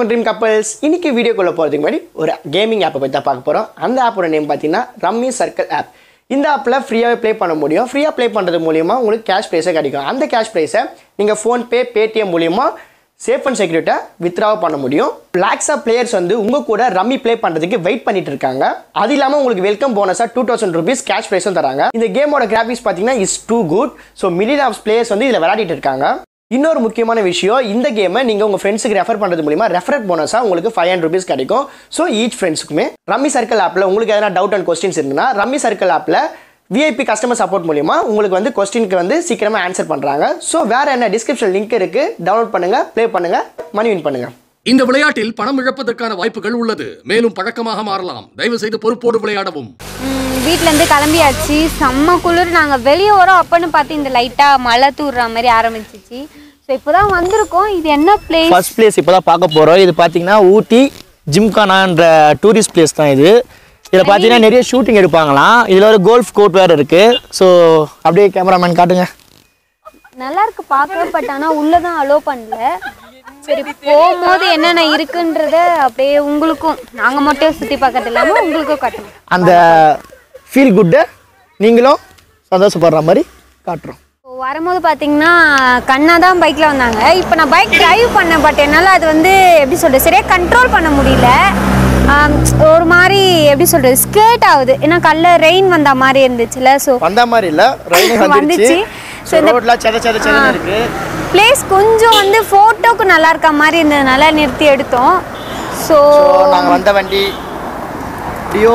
வணக்கம் dream couples இன்னைக்கு வீடியோக்குள்ளே போகிறதுக்கு முன்னாடி ஒரு கேமிங் ஆப்பை பற்றி தான் பார்க்க போகிறோம் அந்த ஆப்போட நேம் பார்த்தீங்கன்னா ரம்மி சர்க்கிள் ஆப் இந்த ஆப்பில் ஃப்ரீயாகவே ப்ளே பண்ண முடியும் ஃப்ரீயாக ப்ளே பண்ணுறது மூலியமா உங்களுக்கு கேஷ் ப்ரைஸை கிடைக்கும் அந்த கேஷ் ப்ரைஸை நீங்கள் ஃபோன்பே பேடிஎம் மூலியமா சேஃப் அண்ட் செக்யூரிட்டாக வித்ராவ் பண்ண முடியும் லாக்ஸா பிளேயர்ஸ் வந்து உங்கள் கூட ரம்மி ப்ளே பண்ணுறதுக்கு வெயிட் பண்ணிட்டு இருக்காங்க அது இல்லாமல் உங்களுக்கு வெல்கம் போனஸாக டூ தௌசண்ட் ருபீஸ் கேஷ் ப்ரைஸும் தராங்க இந்த கேமோட கிராஃபிக்ஸ் பார்த்தீங்கன்னா is too good so middle of players வந்து இதில் விளையாடிட்டு இருக்காங்க இன்னொரு முக்கியமான விஷயம் இந்த கேமை நீங்கள் உங்கள் ஃப்ரெண்ட்ஸுக்கு ரெஃபர் பண்ணுறது மூலிமா ரெஃபரட் போனஸாக உங்களுக்கு ஃபைவ் ஹண்ட்ரட் ருபீஸ் கிடைக்கும் ஸோ ஈச் ஃப்ரெண்ட்ஸுக்குமே ரம்மி சர்க்கிள் ஆப்பில் உங்களுக்கு எதனா டவுட் அண்ட் கொஸ்டின்ஸ் இருந்ததுன்னா ரம்மி சர்க்கிள் ஆப்பில் விஐபி கஸ்டமர் சப்போர்ட் மூலிமா உங்களுக்கு வந்து கொஸ்டினுக்கு வந்து சீக்கிரமாக ஆன்சர் பண்ணுறாங்க ஸோ வேறு என்ன டிஸ்கிரிப்ஷன் லிங்க் இருக்குது டவுன்லோட் பண்ணுங்கள் ப்ளே பண்ணுங்கள் மணி வின் பண்ணுங்கள் இந்த விளையாட்டில் பணம் இழப்பதற்கான வாய்ப்புகள் உள்ளது மேலும் பழக்கமாக மாறலாம் தயவு செய்து பொறுப்போடு விளையாடவும் வீட்டிலேருந்து கிளம்பியாச்சு செம்ம குளிர் நாங்கள் வெளியே வரோம் அப்போன்னு பார்த்து இந்த லைட்டாக மழை தூர்ற மாதிரி ஆரம்பிச்சிச்சு ஸோ இப்போ தான் வந்திருக்கோம் இது என்ன பிளேஸ் ஃபர்ஸ்ட் பிளேஸ் இப்போ தான் பார்க்க போகிறோம் இது பார்த்தீங்கன்னா ஊட்டி ஜிம்கானான்ற டூரிஸ்ட் பிளேஸ் தான் இது இதில் பார்த்தீங்கன்னா நிறைய ஷூட்டிங் எடுப்பாங்களாம் இதில் ஒரு கோல்ஃப் கோர்ட் வேறு இருக்குது ஸோ அப்படியே கேமராமேன் காட்டுங்க நல்லா இருக்கு பார்க்க பட் ஆனால் உள்ளே தான் அலோவ் பண்ணல சரி போகும்போது என்னென்ன இருக்குன்றத அப்படியே உங்களுக்கும் நாங்கள் மட்டும் சுற்றி பார்க்கறது இல்லாமல் உங்களுக்கும் காட்டணும் அந்த ஃபீல் குட்டை நீங்களும் சந்தோஷப்படுற மாதிரி காட்டுறோம் இப்போ வரும்போது பார்த்தீங்கன்னா கண்ணா தான் பைக்கில் வந்தாங்க இப்போ நான் பைக் டிரைவ் பண்ணேன் பட் என்னால் அது வந்து எப்படி சொல்கிறது சரியாக கண்ட்ரோல் பண்ண முடியல ஆம், ஒரு மாதிரி எப்படி சொல்கிறது ஸ்கேர்ட் ஆகுது ஏன்னா கல்ல ரெயின் வந்த மாதிரி இருந்துச்சுல ஸோ வந்த மாதிரி இல்லை ரயில் வந்துருச்சு வந்துச்சு. So, இந்த- ரோட்லாம் செத செத செதன்னு இருக்கு பிளேஸ் கொஞ்சம் வந்து ஃபோட்டோக்கு நல்லா இருக்க மாதிரி இருந்ததுனால நிறுத்தி எடுத்தோம் ஸோ ஸோ நாங்கள் வந்த வண்டி டியோ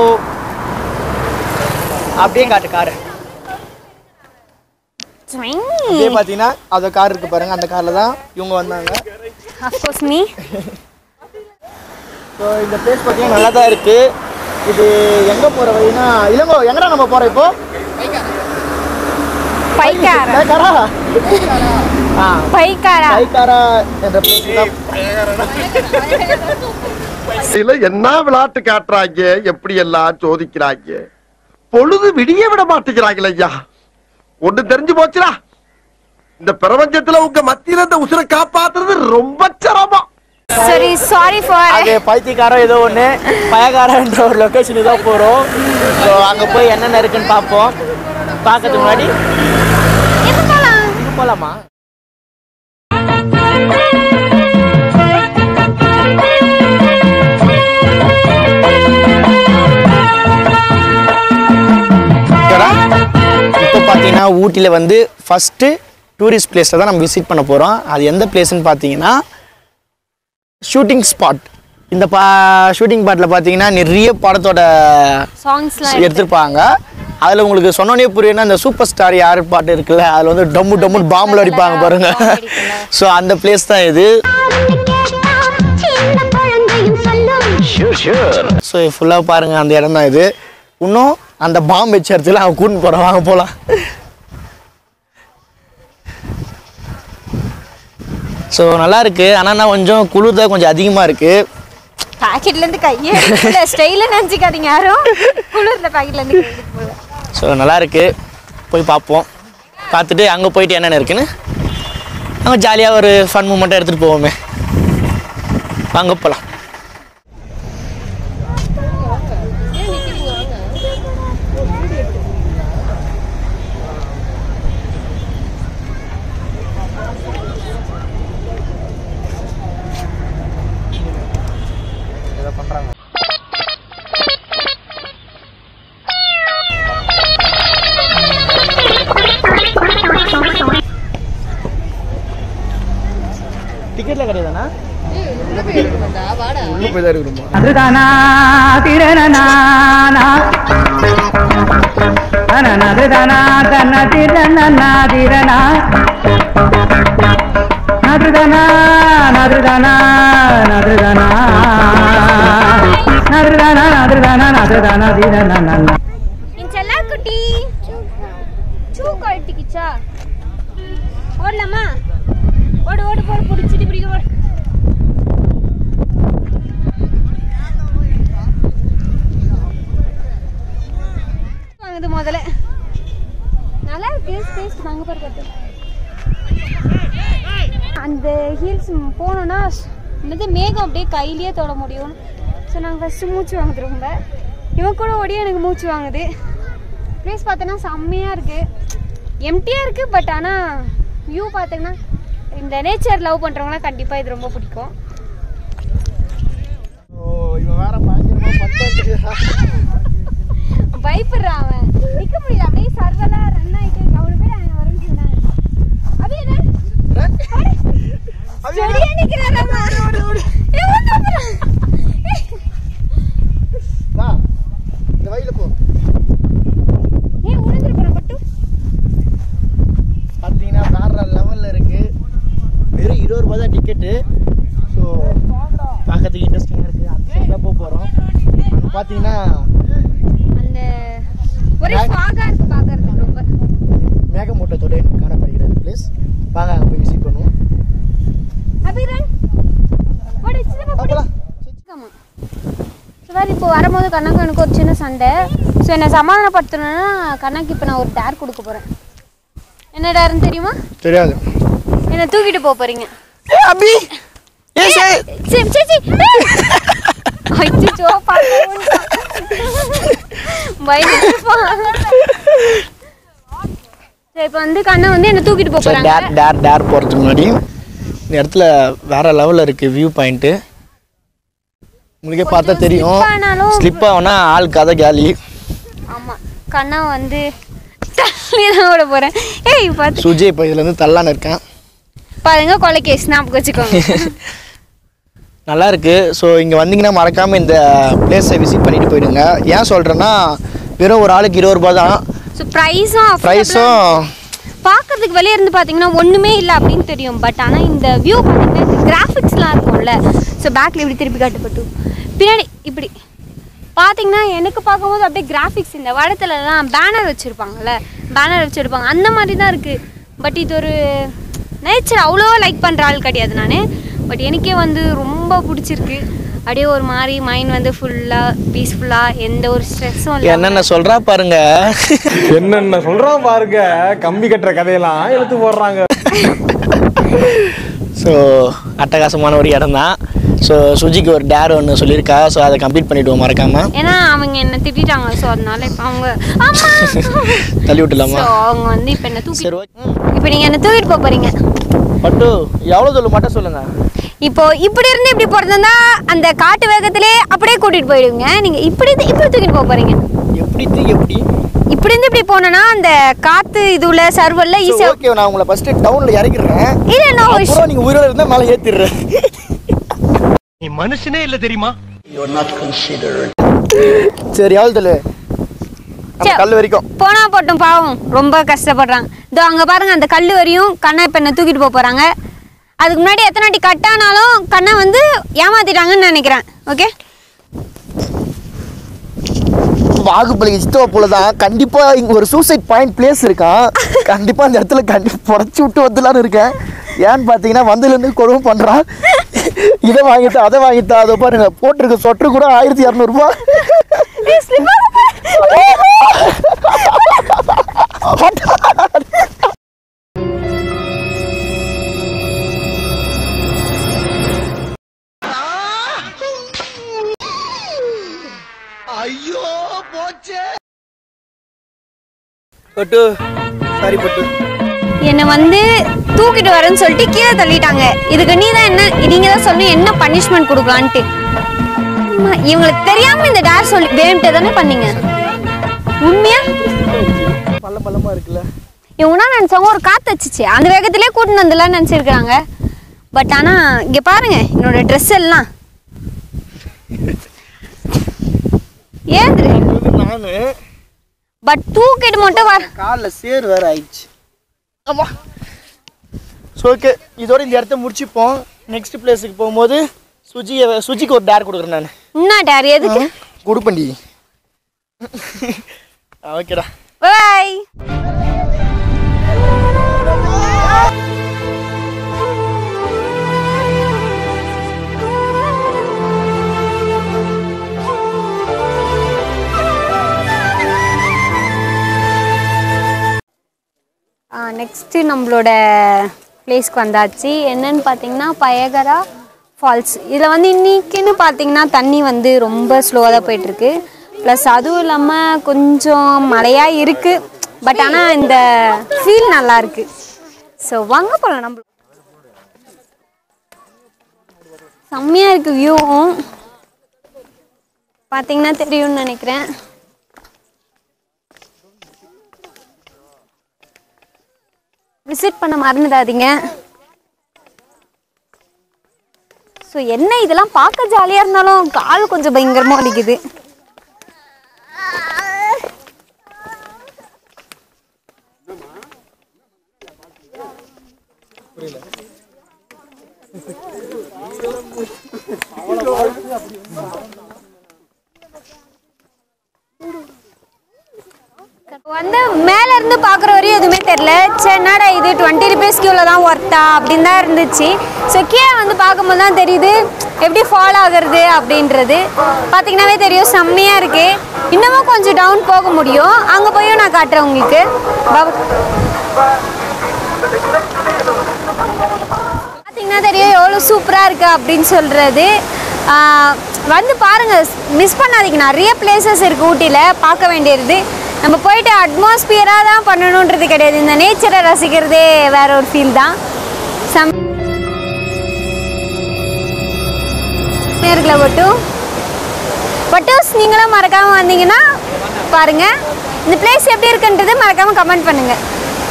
அப்படியே காட்டு காரு இதே பார்த்தீங்கன்னா அது கார் இருக்கு பாருங்க அந்த காரில் தான் இவங்க வந்தாங்க அஃப்கோர்ஸ் மீ ஸோ இந்த பிளேஸ் பார்த்தீங்கன்னா நல்லா தான் இருக்கு இது எங்கே போகிற வழினா இளங்கோ எங்கடா நம்ம போகிறோம் இப்போ பைக்காரா கைக்காரா ஆ பைக்காரா கைக்காரா என்ற பிளேஸ் தான் இதுல என்ன விளையாட்டு காட்டுறாங்க எப்படி எல்லாம் சோதிக்கிறாங்க பொழுது விடிய விட மாட்டேங்கிறாங்களே ஐயா ஒண்ணு தெரிஞ்சு போச்சுடா இந்த பிரபஞ்சத்துல உங்க மத்தியில இந்த உசுரை காப்பாத்துறது ரொம்ப சிரமம் சரி சாரி ஃபார் அது பைத்தியக்காரம் ஏதோ ஒன்று பயக்காரன்ற ஒரு லொக்கேஷனுக்கு தான் போகிறோம் ஸோ அங்கே போய் என்னென்ன இருக்குன்னு பார்ப்போம் பார்க்கறதுக்கு முன்னாடி எது போகலாம் இங்கே போகலாமா இப்போ பார்த்தீங்கன்னா ஊட்டியில் வந்து ஃபஸ்ட்டு டூரிஸ்ட் பிளேஸில் தான் நம்ம விசிட் பண்ண போகிறோம் அது எந்த பிளேஸ்னு பார்த்தீங்கன்னா ஷூட்டிங் ஸ்பாட் இந்த பா ஷூட்டிங் ஸ்பாட்டில் பார்த்தீங்கன்னா நிறைய படத்தோட சாங்ஸ்லாம் எடுத்திருப்பாங்க அதில் உங்களுக்கு சொன்னோன்னே புரியும்னா இந்த சூப்பர் ஸ்டார் யார் பாட்டு இருக்குல்ல அதில் வந்து டம்மு டம்மு பாம்பில் அடிப்பாங்க பாருங்க ஸோ அந்த பிளேஸ் தான் இது ஸோ ஃபுல்லாக பாருங்க அந்த இடம் தான் இது இன்னும் அந்த பாம்பு வச்ச இடத்துல அவன் கூட்டின்னு போகிறான் வாங்க போகலாம் ஸோ நல்லா இருக்கு ஆனால் நான் கொஞ்சம் குளிர் தான் கொஞ்சம் அதிகமாக இருக்குது பாக்கெட்ல இருந்து கையே எடுக்கல ஸ்டைல நினைச்சுக்காதீங்க யாரும் குளிர்ல பாக்கெட்ல இருந்து கை எடுக்க போல ஸோ நல்லா இருக்கு போய் பார்ப்போம் பார்த்துட்டு அங்கே போயிட்டு என்னென்ன இருக்குன்னு அங்கே ஜாலியாக ஒரு ஃபன் மூமெண்ட்டாக எடுத்துகிட்டு போவோமே வாங்க போகலாம் டிக்கெட்டில் கிடையாதுண்ணா உள்ள போய் தான் இருக்கணுமா அதுதானா திரணனானா அதுதானா தன்ன திரணனா திரணா நதுதானா நதுதானா நதுதானா நதுதானா நதுதானா நதுதானா திரணனா என் செல்லா குட்டி சூ கழட்டிக்கிச்சா ஓடலாமா ஓடு ஓடு போடு பிடிச்சிட்டு பிடிக்க ஓடு வாங்குது முதல்ல நல்லா இருக்கு ஸ்பேஸ் வாங்க பாரு பார்த்து அந்த ஹீல்ஸ் போனோம்னா என்னது மேகம் அப்படியே கையிலேயே தொட முடியும் ஸோ நாங்கள் ஃபஸ்ட்டு மூச்சு வாங்குது ரொம்ப இவன் கூட ஓடியே எனக்கு மூச்சு வாங்குது ப்ளேஸ் பார்த்தோன்னா செம்மையாக இருக்குது எம்டியாக இருக்குது பட் ஆனால் வியூ பார்த்தீங்கன்னா இந்த நேச்சர் லவ் பண்ணுறவங்களாம் கண்டிப்பாக இது ரொம்ப பிடிக்கும் ஓ இவன் வேற பயங்கரமா பட்டு பயப்படுறான் அவன் நிற்க முடியல அப்படியே சர்வலாக ரன் ஆகிட்டு அவ்வளோ பேர் அங்கே வரும்னு சொன்னாங்க அது என்ன செடியா நிக்கிறாரம்மா. ஏய், வந்து வந்துடுறான். வா இந்த வழியில போ ஏய், விழுந்துரு போறேன் பட்டு. பார்த்தீங்கன்னா வேற லெவலில் இருக்கு வெறும் இருபது ரூபாய் தான் டிக்கெட்டு ஸோ பார்க்கறதுக்கு இன்ட்ரெஸ்டிங்காக இருக்குது அந்த சைடில் போக போகிறோம் அங்கே பார்த்தீங்கன்னா அந்த ஒரே ஃபாகா இருக்கு பார்க்கறதுக்கு ரொம்ப மேகமூட்டத்தோடு காணப்படுகிறது பிளேஸ் வாங்க அங்கே போய் விசிட் பண்ணுவோம் அபிரன் வாடி சின்ன பாப்பா பார்க்கலாம் ஆமா சார் இப்போ வரும்போது கண்ணாக்கு எனக்கு ஒரு சின்ன சண்டை ஸோ என்னை சமாதானப்படுத்தணும்னா கண்ணாக்கு இப்போ நான் ஒரு டேர் கொடுக்க போகிறேன் என்ன டேர்னு தெரியுமா தெரியாது என்னை தூக்கிட்டு போக போகிறீங்க ஏ அபி ஏ சார் சரி சரி சரி அச்சோ சரி இப்போ வந்து கண்ணை வந்து என்ன தூக்கிட்டு போக சார் போறாங்க டேர் டேர் டேர் போகிறதுக்கு முன்னாடி இந்த இடத்துல வேற லெவலில் இருக்குது வியூ பாயிண்ட்டு உங்களுக்கே பார்த்தா தெரியும் slip ஆனாலும் ஸ்லிப் ஆகுனா ஆள் கதை கேலி ஆமா கண்ணா வந்து தள்ளி தான் விட போறேன் ஏய் பார்த்து சுஜய் இப்போ இதுலேருந்து தள்ளான்னு இருக்கேன் பாருங்க கொலைக்கே ஸ்னாப் வச்சுக்கோங்க நல்லா இருக்கு ஸோ இங்கே வந்தீங்கன்னா மறக்காமல் இந்த பிளேஸை விசிட் பண்ணிட்டு போயிடுங்க ஏன் சொல்கிறேன்னா வெறும் ஒரு ஆளுக்கு இருபது ரூபாய் தான் ஸோ ப்ரைஸும் ப்ரைஸும் பார்க்கறதுக்கு வெளியே இருந்து பார்த்தீங்கன்னா ஒன்றுமே இல்லை அப்படின்னு தெரியும் பட் ஆனால் இந்த வியூ பார்த்தீங்கன்னா இந்த கிராஃபிக்ஸ்லாம் இருக்கும்ல ஸோ பேக்கில் இப்படி திருப்பி காட்டப்பட்டு பின்னாடி இப்படி பார்த்தீங்கன்னா எனக்கு பார்க்கும்போது அப்படியே கிராஃபிக்ஸ் இந்த வடத்துலலாம் பேனர் வச்சுருப்பாங்கல்ல பேனர் வச்சுருப்பாங்க அந்த மாதிரி தான் இருக்குது பட் இது ஒரு நேச்சர் அவ்வளோ லைக் பண்ணுற ஆள் கிடையாது நான் பட் எனக்கே வந்து ரொம்ப பிடிச்சிருக்கு அப்படியே ஒரு மாதிரி மைண்ட் வந்து ஃபுல்லாக பீஸ்ஃபுல்லாக எந்த ஒரு ஸ்ட்ரெஸ்ஸும் இல்லை என்னென்ன சொல்கிறா பாருங்க என்னென்ன சொல்றான் பாருங்க கம்பி கட்டுற கதையெல்லாம் எடுத்து போடுறாங்க ஸோ அட்டகாசமான ஒரு இடம் தான் ஸோ சுஜிக்கு ஒரு டேர் ஒன்று சொல்லியிருக்கா ஸோ அதை கம்ப்ளீட் பண்ணிவிடுவோம் மறக்காமல் ஏன்னா அவங்க என்ன திட்டாங்க ஸோ அதனால இப்போ அவங்க ஆமா தள்ளி விட்டுலாமா ஸோ அவங்க வந்து இப்போ என்ன தூக்கி சரி ஓகே இப்போ நீங்கள் என்ன தூக்கிட்டு போக போறீங்க பட்டு எவ்வளோ சொல்லு மட்டும் சொல்லுங்கள் இப்போ இப்படி இருந்து இப்படி போகிறதா அந்த காட்டு வேகத்திலே அப்படியே கூட்டிட்டு போயிடுவீங்க நீங்க இப்படி இருந்து இப்படி தூக்கிட்டு போக போறீங்க எப்படி தூக்கி எப்படி இப்படி இருந்து இப்படி போனோன்னா அந்த காத்து இதுல சர்வல்ல ஈஸியா ஓகே நான் உங்களை ஃபஸ்ட்டு டவுனில் இறக்கிடுறேன் இல்ல நோ அப்புறம் நீங்கள் உயிரோட இருந்தால் மேலே ஏற்றிடுறேன் நீ மனுஷனே இல்ல தெரியுமா சரி எவ்வளோ சொல்லு அந்த கல் வரைக்கும் போனா போட்டும் பாவம் ரொம்ப கஷ்டப்படுறாங்க இதோ அங்க பாருங்க அந்த கல் வரையும் கண்ணை இப்போ என்ன தூக்கிட்டு போக போறாங்க அதுக்கு முன்னாடி எத்தனை வாட்டி கட் ஆனாலும் கண்ணை வந்து ஏமாத்திட்டாங்கன்னு நினைக்கிறேன் ஓகே வாகுப்பள்ளி இஸ்தவ போல தான் கண்டிப்பாக இங்கே ஒரு சூசைட் பாயிண்ட் பிளேஸ் இருக்கான் கண்டிப்பாக அந்த இடத்துல கண்டி புடச்சி விட்டு வந்துலான்னு இருக்கேன் ஏன்னு பார்த்தீங்கன்னா வந்ததுலேருந்து கொடுமை பண்ணுறான் இதை வாங்கிட்டா அதை வாங்கிட்டா அதை பாருங்க போட்டிருக்க சொட்டரு கூட ஆயிரத்தி இரநூறுபா ஐயோ போச்சே பட்டு சாரி பட்டு என்னை வந்து தூக்கிட்டு வரேன்னு சொல்லிட்டு கீழே தள்ளிட்டாங்க இதுக்கு நீ தான் என்ன நீங்க தான் சொல்லணும் என்ன பனிஷ்மெண்ட் கொடுக்கலான்ட்டு அம்மா, இவங்களுக்கு தெரியாம இந்த டேர் சொல்லி வேணும்ட்டு தானே பண்ணீங்க உண்மையா பள்ள பள்ளமாக இருக்குல்ல இவங்கன்னா நினைச்சவங்க ஒரு காத்து வச்சுச்சு அந்த வேகத்திலே கூட்டின்னு வந்துலாம் நினச்சிருக்காங்க பட் ஆனா இங்க பாருங்க என்னோட ட்ரெஸ் எல்லாம் ஏந்திரு நான் பட் தூக்கிட்டு மட்டும் வர காலில் சேர் வேற ஆயிடுச்சு ஆமா ஸோ ஓகே இதோட இந்த இடத்த முடிச்சுப்போம் நெக்ஸ்ட் பிளேஸுக்கு போகும்போது சுஜியை சுஜிக்கு ஒரு டேர் கொடுக்குறேன் நான் என்ன டேர் எதுக்கு கொடுப்பண்டி ஓகேடா பாய் நெக்ஸ்ட்டு நம்மளோட பிளேஸ்க்கு வந்தாச்சு என்னன்னு பார்த்தீங்கன்னா பயகரா ஃபால்ஸ் இதில் வந்து இன்னைக்குன்னு பார்த்தீங்கன்னா தண்ணி வந்து ரொம்ப ஸ்லோவாக தான் போயிட்டுருக்கு ப்ளஸ் அதுவும் இல்லாமல் கொஞ்சம் மழையாக இருக்குது பட் ஆனால் இந்த ஃபீல் நல்லா இருக்கு ஸோ வாங்க போகலாம் நம்ம செம்மையாக இருக்குது வியூவும் பார்த்தீங்கன்னா தெரியும்னு நினைக்கிறேன் விசிட் பண்ண மறந்துடாதீங்க ஸோ என்ன இதெல்லாம் பார்க்க ஜாலியாக இருந்தாலும் கால் கொஞ்சம் பயங்கரமாக வலிக்குது வந்து மேல இருந்து பார்க்குற வரையும் எதுவுமே தெரியல சரி என்னடா இது டுவெண்ட்டி ருபீஸ்க்கு இவ்வளோ தான் ஒர்த்தா அப்படின்னு தான் இருந்துச்சு ஸோ கீழே வந்து பார்க்கும்போது தான் தெரியுது எப்படி ஃபால் ஆகுறது அப்படின்றது பார்த்தீங்கன்னாவே தெரியும் செம்மையாக இருக்கு இன்னமும் கொஞ்சம் டவுன் போக முடியும் அங்கே போயும் நான் காட்டுறேன் உங்களுக்கு பா- பார்த்தீங்கன்னா தெரியும் எவ்வளோ சூப்பராக இருக்கு அப்படின்னு சொல்கிறது வந்து பாருங்க மிஸ் பண்ணாதீங்க நிறைய பிளேசஸ் இருக்குது ஊட்டியில் பார்க்க வேண்டியது நம்ம போயிட்டு அட்மாஸ்பியராக தான் பண்ணணுன்றது கிடையாது இந்த நேச்சரை ரசிக்கிறதே வேற ஒரு ஃபீல் தான் சம் இருக்குல்ல பட்டு பட்டூஸ் நீங்களும் மறக்காமல் வந்தீங்கன்னா பாருங்கள் இந்த பிளேஸ் எப்படி இருக்குன்றது மறக்காமல் கமெண்ட் பண்ணுங்கள்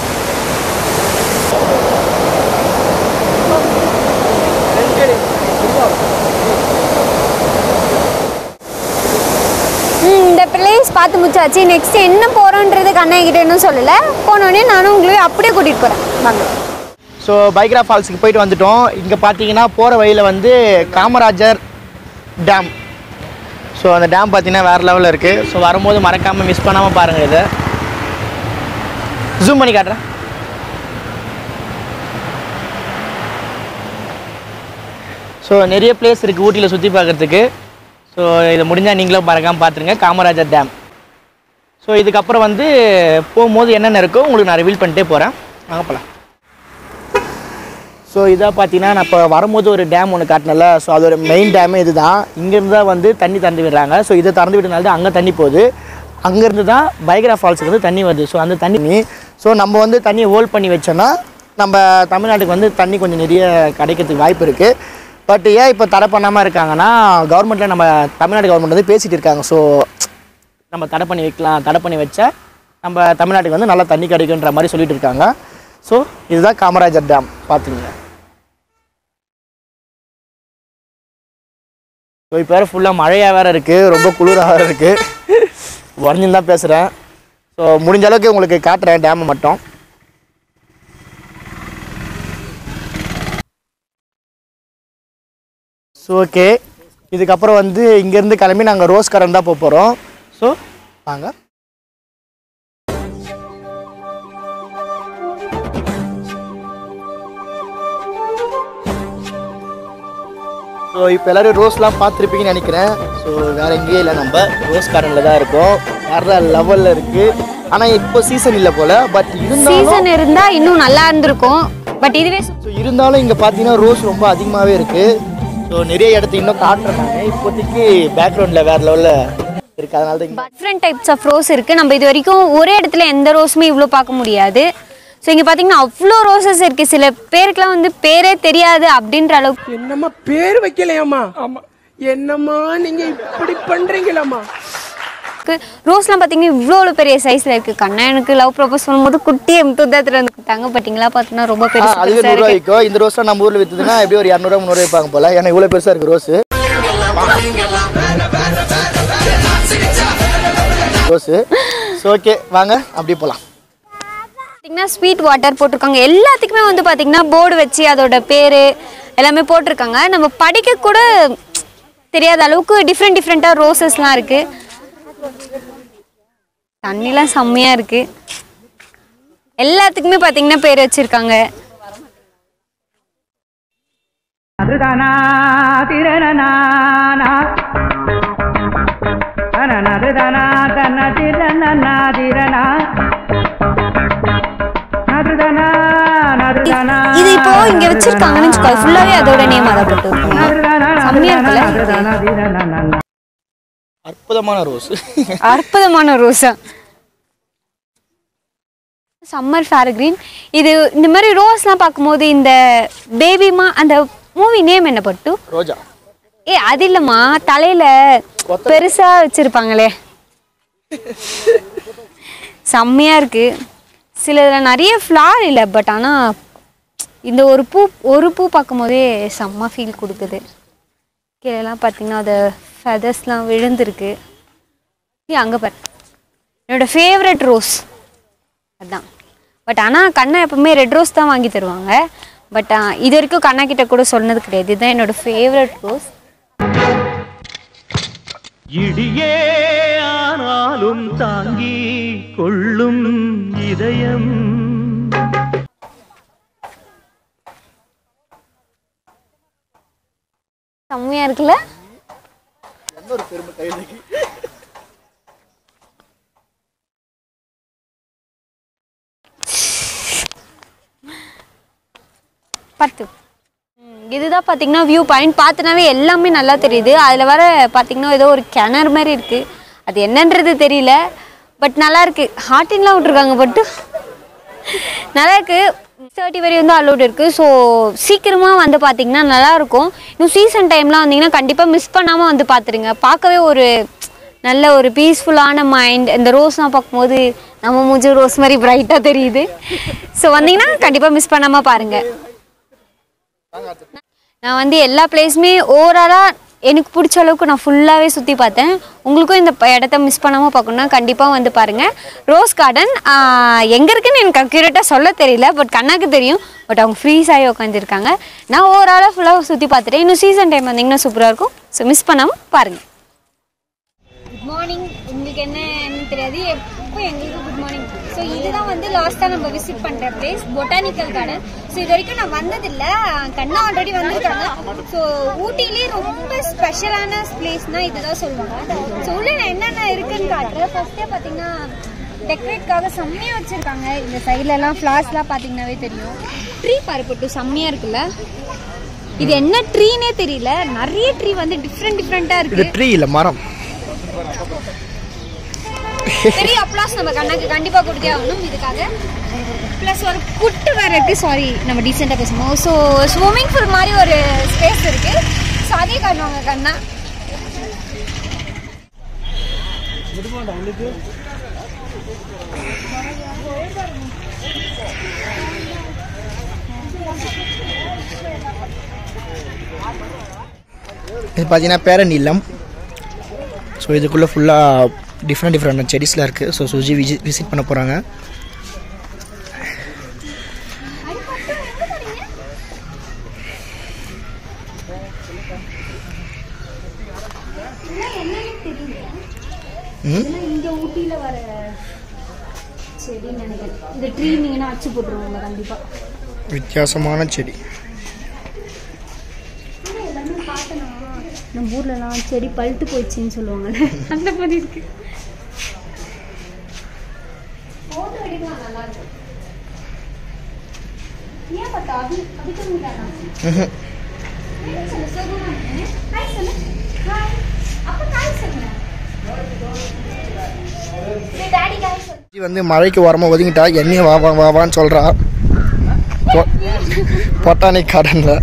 ம், இந்த பிளேஸ் பார்த்து முடிச்சாச்சு நெக்ஸ்ட் என்ன போகிறோன்றது கண்ணா என்கிட்ட இன்னும் சொல்லலை போனோடனே நானும் உங்களையும் அப்படியே கூட்டிகிட்டு போகிறேன் வாங்க ஸோ பைக்ரா ஃபால்ஸுக்கு போயிட்டு வந்துட்டோம் இங்கே பார்த்தீங்கன்னா போகிற வழியில் வந்து காமராஜர் டேம் ஸோ அந்த டேம் பார்த்தீங்கன்னா வேறு லெவலில் இருக்குது ஸோ வரும்போது மறக்காமல் மிஸ் பண்ணாமல் பாருங்கள் இதை ஜூம் பண்ணி காட்டுறேன் ஸோ நிறைய பிளேஸ் இருக்குது ஊட்டியில் சுற்றி பார்க்குறதுக்கு ஸோ இதை முடிஞ்சால் நீங்களும் மறக்காமல் பார்த்துருங்க காமராஜர் டேம் ஸோ இதுக்கப்புறம் வந்து போகும்போது என்னென்ன இருக்கோ உங்களுக்கு நான் ரிவீல் பண்ணிட்டே போகிறேன் வாங்க போகலாம் ஸோ இதாக பார்த்தீங்கன்னா நான் இப்போ வரும்போது ஒரு டேம் ஒன்று காட்டினல ஸோ அதோட மெயின் டேமே இதுதான் இங்கேருந்து தான் வந்து தண்ணி திறந்து விடுறாங்க ஸோ இதை திறந்து விட்டனால தான் அங்கே தண்ணி போகுது அங்கேருந்து தான் பைக்ரா ஃபால்ஸுக்கு வந்து தண்ணி வருது ஸோ அந்த தண்ணி ஸோ நம்ம வந்து தண்ணியை ஹோல்ட் பண்ணி வச்சோன்னா நம்ம தமிழ்நாட்டுக்கு வந்து தண்ணி கொஞ்சம் நிறைய கிடைக்கிறதுக்கு வாய்ப்பு இருக்குது பட் ஏன் இப்போ தடை பண்ணாமல் இருக்காங்கன்னா கவர்மெண்ட்டில் நம்ம தமிழ்நாடு கவர்மெண்ட் வந்து பேசிகிட்டு இருக்காங்க ஸோ நம்ம தடை பண்ணி வைக்கலாம் தடை பண்ணி வச்சா நம்ம தமிழ்நாட்டுக்கு வந்து நல்லா தண்ணி கிடைக்குன்ற மாதிரி சொல்லிட்டு இருக்காங்க ஸோ இதுதான் காமராஜர் டேம் பார்த்துங்க ஸோ இப்போ வேறு ஃபுல்லாக மழையாக வேறு இருக்குது ரொம்ப குளிராக வேறு இருக்குது உடஞ்சுன்னு தான் பேசுகிறேன் ஸோ முடிஞ்ச அளவுக்கு உங்களுக்கு காட்டுறேன் டேமை மட்டும் ஸோ ஓகே இதுக்கப்புறம் வந்து இங்கேருந்து கிளம்பி நாங்கள் ரோஸ் கரண்ட் தான் போக போகிறோம் ஸோ வாங்க ஸோ இப்போ எல்லோரும் ரோஸ்லாம் பார்த்துருப்பீங்கன்னு நினைக்கிறேன் ஸோ வேறு எங்கேயும் இல்லை நம்ம ரோஸ் கார்டனில் தான் இருக்கோம் வேறு லெவலில் இருக்குது ஆனால் இப்போ சீசன் இல்லை போல் பட் இருந்தாலும் சீசன் இருந்தால் இன்னும் நல்லா இருந்திருக்கும் பட் இதுவே ஸோ இருந்தாலும் இங்கே பார்த்தீங்கன்னா ரோஸ் ரொம்ப அதிகமாகவே இருக்குது ஸோ நிறைய இடத்துக்கு இன்னும் காட்டுறாங்க இப்போதைக்கு பேக்ரவுண்டில் வேறு லெவலில் இருக்குது அதனால தான் இங்க- டிஃப்ரெண்ட் டைப்ஸ் ஆஃப் ரோஸ் இருக்குது நம்ம இது வரைக்கும் ஒரே இடத்துல எந்த ரோஸுமே இவ்வளோ பார்க்க முடியாது ஸோ இங்கே பார்த்தீங்கன்னா அவ்வளோ ரோசஸ் இருக்குது சில பேருக்குலாம் வந்து பேரே தெரியாது அப்படின்ற அளவுக்கு என்னம்மா பேர் வைக்கலையாம்மா ஆமா என்னம்மா நீங்க இப்படி பண்றீங்களாம்மா ரோஸ்லாம் பார்த்தீங்கன்னா இவ்வளோ பெரிய சைஸில் இருக்குது கண்ணா எனக்கு லவ் ப்ரப்போஸ் பண்ணும்போது குட்டி முத்துதாத்தில் வந்து கொடுத்தாங்க பார்த்தீங்களா பார்த்தீங்கன்னா ரொம்ப ஆ, பெருசு அதுவே பெருசாக நூறுரூவா இருக்குது விற்கும் இந்த ரோஸ்லாம் நம்ம ஊரில் விற்றுதுன்னா எப்படி ஒரு இரநூறுவா முந்நூறுவா விற்பாங்க போல் ஏன்னா இவ்வளோ பெருசாக இருக்குது ரோஸு ரோஸு ஸோ ஓகே வாங்க அப்படி போகலாம் பார்த்தீங்கன்னா ஸ்வீட் வாட்டர் போட்டிருக்காங்க எல்லாத்துக்குமே வந்து பார்த்தீங்கன்னா போர்டு வச்சு அதோட பேர் எல்லாமே போட்டிருக்காங்க நம்ம படிக்க கூட தெரியாத அளவுக்கு டிஃப்ரெண்ட் டிஃப்ரெண்ட்டாக ரோசஸ்லாம் இருக்குது தண்ணிலாம் செம்மையாக இருக்குது எல்லாத்துக்குமே பார்த்தீங்கன்னா பேர் வச்சுருக்காங்க அதுதானா திரணனானா தனனதுதானா தன திரணனா திரணா நதுதானா இது இப்போ இங்க வச்சிருக்காங்கன்னு வச்சுக்கோ ஃபுல்லாவே அதோட நேம் அதை போட்டு செம்மையா இருக்குல்ல அற்புதமான ரோஸ் அற்புதமான ரோஸா சம்மர் ஃபேர் கிரீன் இது இந்த மாதிரி ரோஸ்லாம் பார்க்கும்போது இந்த பேபிமா அந்த மூவி நேம் என்ன பட்டு ரோஜா ஏ அது இல்லம்மா தலையில பெருசா வச்சிருப்பாங்களே செம்மையா இருக்கு சிலதுல நிறைய ஃப்ளார் இல்லை பட் ஆனா இந்த ஒரு பூ ஒரு பூ பார்க்கும்போதே செம்ம ஃபீல் கொடுக்குது கீழெல்லாம் பார்த்தீங்கன்னா அது ஃபெதர்ஸ்லாம் விழுந்திருக்கு ஏ அங்கே பாரு என்னோட ஃபேவரட் ரோஸ் அதான் பட் ஆனால் கண்ணா எப்பவுமே ரெட் ரோஸ் தான் வாங்கி தருவாங்க பட் இது வரைக்கும் கண்ணா கிட்ட கூட சொன்னது கிடையாது இதுதான் என்னோட ஃபேவரட் ரோஸ் இடியே ஆனாலும் தாங்கி கொள்ளும் இதயம் செம்மையா இருக்குல்ல பத்து ம், இதுதான் பார்த்தீங்கன்னா வியூ பாயிண்ட் பார்த்தினாவே எல்லாமே நல்லா தெரியுது அதில் வர பார்த்தீங்கன்னா ஏதோ ஒரு கிணறு மாதிரி இருக்குது அது என்னன்றது தெரியல பட் நல்லா இருக்கு ஹார்டின்லாம் விட்ருக்காங்க பட்டு நல்லா இருக்கு தேர்ட்டி வரையும் தான் அலோட் இருக்கு ஸோ சீக்கிரமாக வந்து பார்த்தீங்கன்னா நல்லா இருக்கும் இன்னும் சீசன் டைம்லாம் வந்தீங்கன்னா கண்டிப்பாக மிஸ் பண்ணாமல் வந்து பார்த்துருங்க பார்க்கவே ஒரு நல்ல ஒரு பீஸ்ஃபுல்லான மைண்ட் இந்த ரோஸ்லாம் பார்க்கும்போது நம்ம மூஞ்சி ரோஸ் மாதிரி பிரைட்டாக தெரியுது ஸோ வந்தீங்கன்னா கண்டிப்பாக மிஸ் பண்ணாமல் பாருங்கள் நான் வந்து எல்லா பிளேஸுமே ஓவராலாக எனக்கு பிடிச்ச அளவுக்கு நான் ஃபுல்லாகவே சுற்றி பார்த்தேன் உங்களுக்கும் இந்த ப- இடத்த மிஸ் பண்ணாமல் பார்க்கணுன்னா கண்டிப்பாக வந்து பாருங்கள் ரோஸ் கார்டன் எங்கே இருக்குன்னு எனக்கு அக்யூரேட்டாக சொல்ல தெரியல பட் கண்ணாக்கு தெரியும் பட் அவங்க ஃப்ரீஸ் ஆகி உட்காந்துருக்காங்க நான் ஓவராலாக ஃபுல்லாக சுற்றி பார்த்துட்டேன் இன்னும் சீசன் டைம் வந்தீங்கன்னா சூப்பராக இருக்கும் ஸோ மிஸ் பண்ணாமல் பாருங்கள் குட் மார்னிங் உங்களுக்கு என்னன்னு தெரியாது எப்போ எங்களுக்கு குட் மார்னிங் ஸோ இதுதான் வந்து லாஸ்ட்டாக நம்ம விசிட் பண்ணுற பிளேஸ் பொட்டானிக்கல் கார்டன் ஸோ இது வரைக்கும் நான் வந்ததில்லை கண்ணா ஆல்ரெடி வந்திருக்காங்க ஸோ ஊட்டிலே ரொம்ப ஸ்பெஷலான பிளேஸ்னால் இதுதான் சொல்லுவாங்க ஸோ உள்ள நான் என்னென்ன இருக்குன்னு காட்டுறேன் ஃபர்ஸ்டே பார்த்தீங்கன்னா டெக்கரேட்காக செம்மையாக வச்சுருக்காங்க இந்த சைட்லலாம் ஃப்ளார்ஸ்லாம் பார்த்தீங்கன்னாவே தெரியும் ட்ரீ பரப்பட்டு செம்மையாக இருக்குல்ல இது என்ன ட்ரீனே தெரியல நிறைய ட்ரீ வந்து டிஃப்ரெண்ட் டிஃப்ரெண்ட்டாக இருக்கு ட்ரீ இல்லை மரம் பெரிய அப்ளாஸ் நம்ம கண்ணாக்கு கண்டிப்பா கொடுத்தே ஆகணும் இதுக்காக ப்ளஸ் ஒரு புட்டு வேற இருக்கு சாரி நம்ம டீசெண்டாக பேசணும் ஸோ ஸ்விம்மிங் பூல் மாதிரி ஒரு ஸ்பேஸ் இருக்கு ஸோ அதே காட்டுவாங்க கண்ணா இது பார்த்தீங்கன்னா பேரநீலம் ஸோ இதுக்குள்ளே ஃபுல்லாக டிஃப்ரெண்ட் டிஃப்ரெண்ட் செடிஸ்லாம் இருக்குது ஸோ சுஜி விஜி விசிட் பண்ண போகிறாங்க இங்க ஊட்டியில வர செடின்னு நினைக்கிறேன் இந்த ட்ரீ நீங்கன்னா அச்சு போட்டுருவாங்க கண்டிப்பா வித்தியாசமான செடி எல்லாமே பார்த்தனா நம்ம ஊர்லலாம் செடி பழுத்து போயிடுச்சுன்னு சொல்லுவாங்கல்ல அந்த மாதிரி இருக்கு போட்டோ எடுக்கலாம் நல்லா இருக்கும் ஏன் பார்த்தா அபி அபிக்க முடியாதா ம்ஹும். சொல்லு சோகமா இருக்கேன் ஹாய் சொல்லு ஹாய் அப்ப ஹாய் சொல்லுங்க டாடி ஹாய் சொல்லு சுஜி வந்து மழைக்கு ஓரமாக ஒதுங்கிட்டா என்னையும் வா வா வா வான்னு சொல்கிறா பொட்டானிக் கார்டனில்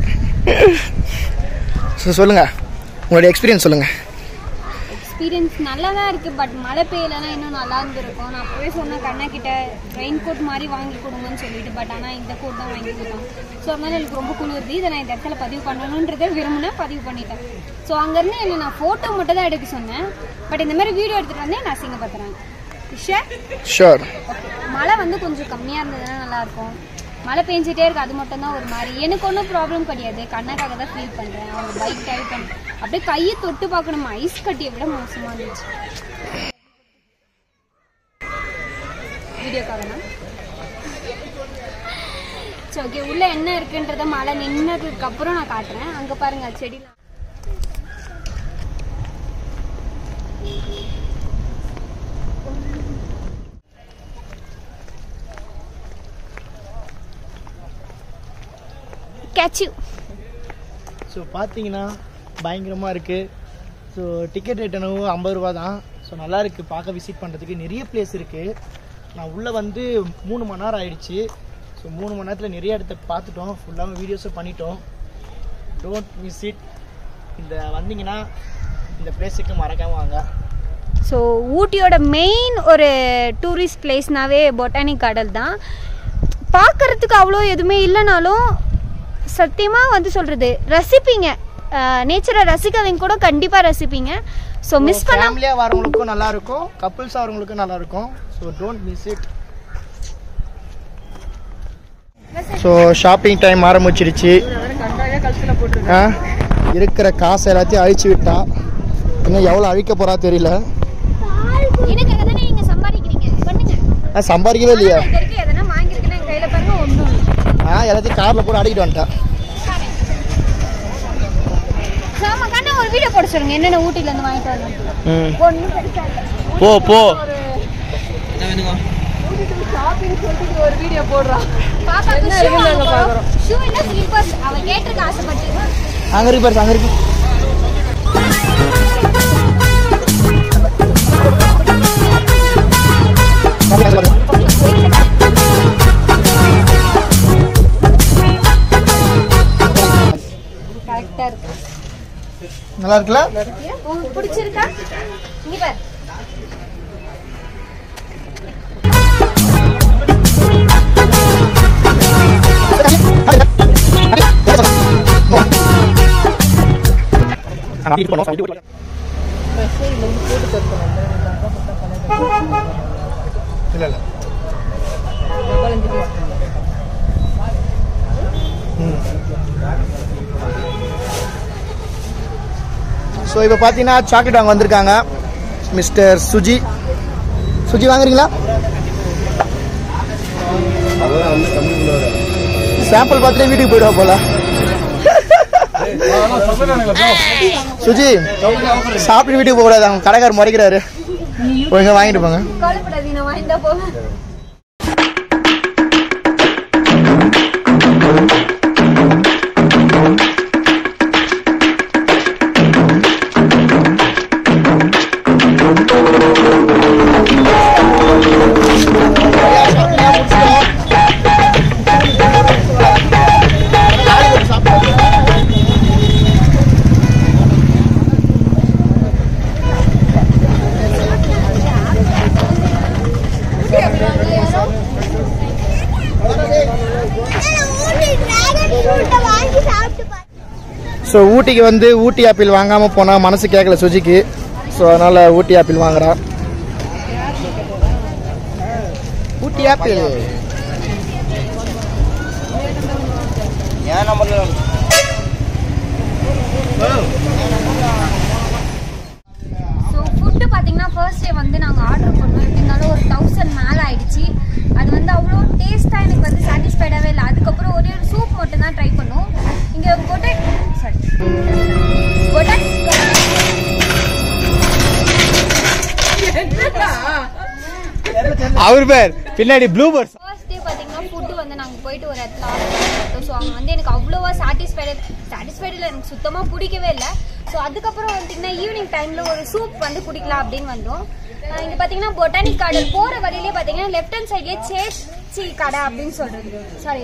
ஸோ சொல்லுங்கள் உங்களுடைய எக்ஸ்பீரியன்ஸ் சொல்லுங்கள் எக்ஸ்பீரியன்ஸ் நல்லா தான் இருக்குது பட் மழை பெய்யலைன்னா இன்னும் நல்லா இருந்திருக்கும் நான் அப்போவே சொன்னேன் கண்ணா கிட்ட ரெயின் கோட் மாதிரி வாங்கி கொடுங்கன்னு சொல்லிட்டு பட் ஆனால் இந்த கோட் தான் வாங்கி கொடுத்தோம் ஸோ அதனால எனக்கு ரொம்ப குளிருது இதை நான் இந்த இடத்துல பதிவு பண்ணணுன்றதை விரும்பினேன் பதிவு பண்ணிட்டேன் ஸோ அங்கேருந்து என்ன நான் ஃபோட்டோ மட்டும் தான் எடுக்க சொன்னேன் பட் இந்த மாதிரி வீடியோ எடுத்துகிட்டு வந்தே நான் அசிங்கப்படுத்துறேன் ஷேர் ஷுர் மழை வந்து கொஞ்சம் கம்மியாக இருந்ததுன்னா நல்லாயிருக்கும் மழை பெஞ்சிட்டே இருக்கு அது மட்டும் தான் ஒரு மாதிரி எனக்கு ஒன்றும் ப்ராப்ளம் கிடையாது கண்ணாக்காக தான் ஃபீல் பண்ணுறேன் அவங்க பைக் டைப் பண்ண அப்படியே கையை தொட்டு பார்க்கணும் ஐஸ் கட்டியை விட மோசமாக இருந்துச்சு வீடியோக்காக தான் சரி ஓகே உள்ள என்ன இருக்குன்றத மழை நின்னதுக்கு அப்புறம் நான் காட்டுறேன் அங்க பாருங்க செடிலாம் கேட்ச் யூ ஸோ பார்த்தீங்கன்னா பயங்கரமாக இருக்குது ஸோ டிக்கெட் ரேட் என்னவோ ஐம்பது ரூபா தான் ஸோ நல்லா இருக்குது பார்க்க விசிட் பண்ணுறதுக்கு நிறைய பிளேஸ் இருக்குது நான் உள்ளே வந்து மூணு மணி நேரம் ஆயிடுச்சு ஸோ மூணு மணி நேரத்தில் நிறைய இடத்த பார்த்துட்டோம் ஃபுல்லாக வீடியோஸும் பண்ணிட்டோம் டோன்ட் மிஸ் இட் இந்த வந்தீங்கன்னா இந்த பிளேஸுக்கு மறக்காம வாங்க ஸோ ஊட்டியோட மெயின் ஒரு டூரிஸ்ட் பிளேஸ்னாவே பொட்டானிக் கார்டன் தான் பார்க்கறதுக்கு அவ்வளோ எதுவுமே இல்லைனாலும் சத்தியமாக வந்து சொல்கிறது ரசிப்பீங்க நேச்சரை ரசிக்காதவங்க கூட கண்டிப்பாக ரசிப்பீங்க ஸோ மிஸ் பண்ண ஃபேமிலியாக வரவங்களுக்கும் நல்லா இருக்கும் கப்புள்ஸ் வரவங்களுக்கும் நல்லா இருக்கும் so don't miss it so shopping time ஆரம்பிச்சிருச்சு ஆ இருக்கிற காசு எல்லாத்தையும் அழிச்சு விட்டா இன்னும் எவ்வளோ அழிக்க போறா தெரியல எனக்காக தானே நீங்கள் சம்பாதிக்கிறீங்க பண்ணுங்க நான் சம்பாதிக்கவே இல்லையா இது வரைக்கும் எதனா வாங்கியிருக்கேன்னா என் கையில் பாருங்க ஒன்றும் ஆ எல்லாத்தையும் காரில் போட்டு அடிக்கிட்டு வந்துட்டேன் சாமக்கான ஒரு வீடியோ போட சொல்லுங்க என்னென்ன ஊட்டிலேருந்து வாங்கிட்டு வரணும் ம் ஒன்றும் பெருசாக இல்லை போ போ பாப்பாக்கு ஷூ வாங்க போறோம் ஷூ இல்ல ஸ்லிப்பர்ஸ் அவ கேட்டிருக்க ஆசைப்பட்டு அங்கே இருக்கு பாரு அங்கே இருக்கு கரெக்டா இருக்கு நல்லா இருக்குல்ல உங்களுக்கு பிடிச்சிருக்கா இங்க பாரு இல்ல இல்ல ஸோ இப்போ பார்த்தீங்கன்னா சாக்லேட் வாங்க வந்திருக்காங்க மிஸ்டர் சுஜி சுஜி வாங்குறீங்களா சாம்பிள் பார்த்துட்டு வீட்டுக்கு போயிடுவா போல சுஜி சாப்பிட்டு வீட்டுக்கு போக கூடாது அவங்க கடைக்காரர் முறைக்கிறாரு ஒழுங்கா வாங்கிட்டு போங்க கவலைப்படாதீங்க நான் வாங்கிட்டா போவேன் ஸோ ஊட்டிக்கு வந்து ஊட்டி ஆப்பிள் வாங்காமல் போனால் மனசு கேட்கல சுஜிக்கு ஸோ அதனால் ஊட்டி ஆப்பிள் வாங்குறா ஊட்டி ஆப்பிள் ஸோ ஃபுட்டு பார்த்தீங்கன்னா ஃபர்ஸ்ட் டே வந்து நாங்கள் ஆர்டர் பண்ணோம் எப்படினாலும் ஒரு தௌசண்ட் மேலே ஆயிடுச்சு அது வந்து அவ்வளோ டேஸ்ட்டாக எனக்கு வந்து சாட்டிஸ்ஃபைடாகவே இல்லை அதுக்கப்புறம் ஒரே ஒரு சூப் மட்டும் தான் ட்ரை பண்ணோம் இங்கே பொட்டை சாரி பொட்டை அவர் பேர் பின்னாடி ப்ளூ பேர்ட்ஸ் ஃபர்ஸ்ட் டே பார்த்தீங்கன்னா ஃபுட்டு வந்து நாங்கள் போயிட்டு ஒரு இடத்துல ஆர்டர் பண்ணிட்டோம் ஸோ அவங்க வந்து எனக்கு அவ்வளோவா சாட்டிஸ்ஃபைடு சாட்டிஸ்ஃபைடில் எனக்கு சுத்தமாக பிடிக்கவே இல்லை ஸோ அதுக்கப்புறம் வந்துட்டிங்கன்னா ஈவினிங் டைமில் ஒரு சூப் வந்து குடிக்கலாம் அப்படின்னு வந்தோம் இங்கே பார்த்தீங்கன்னா பொட்டானிக் கார்டன் போகிற வழியிலே பார்த்தீங்கன்னா லெஃப்ட் ஹேண்ட் சைட்லேயே சேச்சி கடை அப்படின்னு சொல்கிறது சாரி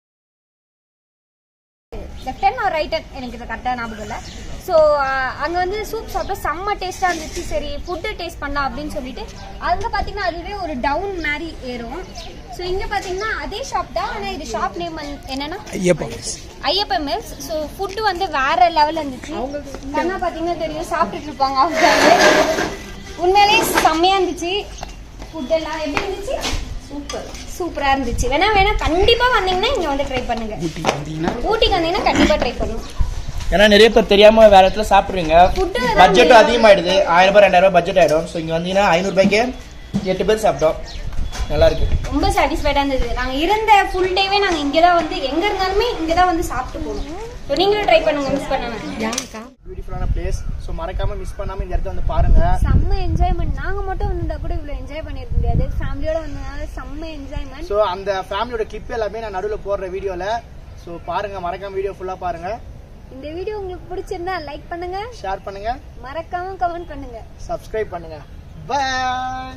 லெஃப்ட் ஹேண்ட் ஒரு ரைட் ஹேண்ட் எனக்கு இது கரெக்டாக ஞாபகம் இல்லை ஸோ அங்கே வந்து சூப் சாப்பிட்டா செம்ம டேஸ்ட்டாக இருந்துச்சு சரி ஃபுட்டு டேஸ்ட் பண்ணலாம் அப்படின்னு சொல்லிட்டு அங்கே பார்த்தீங்கன்னா அதுவே ஒரு டவுன் மாதிரி ஏறும் ஸோ இங்கே பார்த்தீங்கன்னா அதே ஷாப் தான் ஆனால் இது ஷாப் நேம் என்னன்னா ஐயப்ப மில்ஸ் ஸோ ஃபுட்டு வந்து வேற லெவலில் இருந்துச்சு கண்ணா பார்த்தீங்கன்னா தெரியும் சாப்பிட்டுட்டு இருப்பாங்க அவங்க உண்மையிலே செம்மையாக இருந்துச்சு ஃபுட் எல்லாம் எப்படி இருந்துச்சு சூப்பர் சூப்பராக இருந்துச்சு வேணா வேணா கண்டிப்பாக வந்தீங்கன்னா இங்கே வந்து ட்ரை பண்ணுங்க ஊட்டிக்கு வந்தீங்கன்னா கண்டிப்பாக ட்ரை பண்ணுங்க ஏன்னா நிறைய பேர் தெரியாம வேற இடத்துல சாப்பிடுறீங்க Food தான் பட்ஜெட்டும் அதிகமாயிடுது ஆயிரம் ரூபாய் ரெண்டாயிரம் ரூபாய் பட்ஜெட் ஆயிடும் ஸோ இங்க வந்தீங்கன்னா ஐநூறு ரூபாய்க்கு எட்டு பேர் சாப்பிட்டோம் நல்லா இருக்கு ரொம்ப சாட்டிஸ்ஃபைடாக இருந்தது நாங்கள் இருந்த ஃபுல் டேவே நாங்கள் இங்கே தான் வந்து எங்கே இருந்தாலுமே இங்கே தான் வந்து சாப்பிட்டு போனோம் ஸோ நீங்களும் ட்ரை பண்ணுங்க மிஸ் பண்ணாம பியூட்டிஃபுல்லான பிளேஸ் ஸோ மறக்காம மிஸ் பண்ணாம இந்த இடத்த வந்து பாருங்க செம்ம என்ஜாய்மெண்ட் நாங்கள் மட்டும் வந்திருந்தா கூட இவ்வளோ என்ஜாய் பண்ணியிருக்க முடியாது ஃபேமிலியோட வந்ததுனால செம்ம என்ஜாய்மெண்ட் ஸோ அந்த ஃபேமிலியோட கிளிப் எல்லாமே நான் நடுவில் போடுற வீடியோவில் ஸோ பாருங்க மறக்காம வீடியோ ஃபுல்லாக பாருங்க இந்த வீடியோ உங்களுக்கு பிடிச்சிருந்தா லைக் பண்ணுங்க ஷேர் பண்ணுங்க மறக்காம கமெண்ட் பண்ணுங்க சப்ஸ்கிரைப் பண்ணுங்க பாய்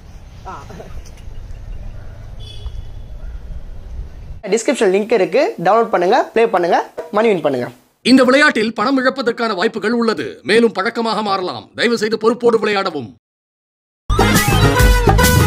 டிஸ்கிரிப்ஷன் லிங்க் இருக்கு டவுன்லோட் பண்ணுங்க ப்ளே பண்ணுங்க மணி வின் பண்ணுங்க இந்த விளையாட்டில் பணம் இழப்பதற்கான வாய்ப்புகள் உள்ளது மேலும் பழக்கமாக மாறலாம் தயவு செய்து பொறுப்போடு விளையாடவும்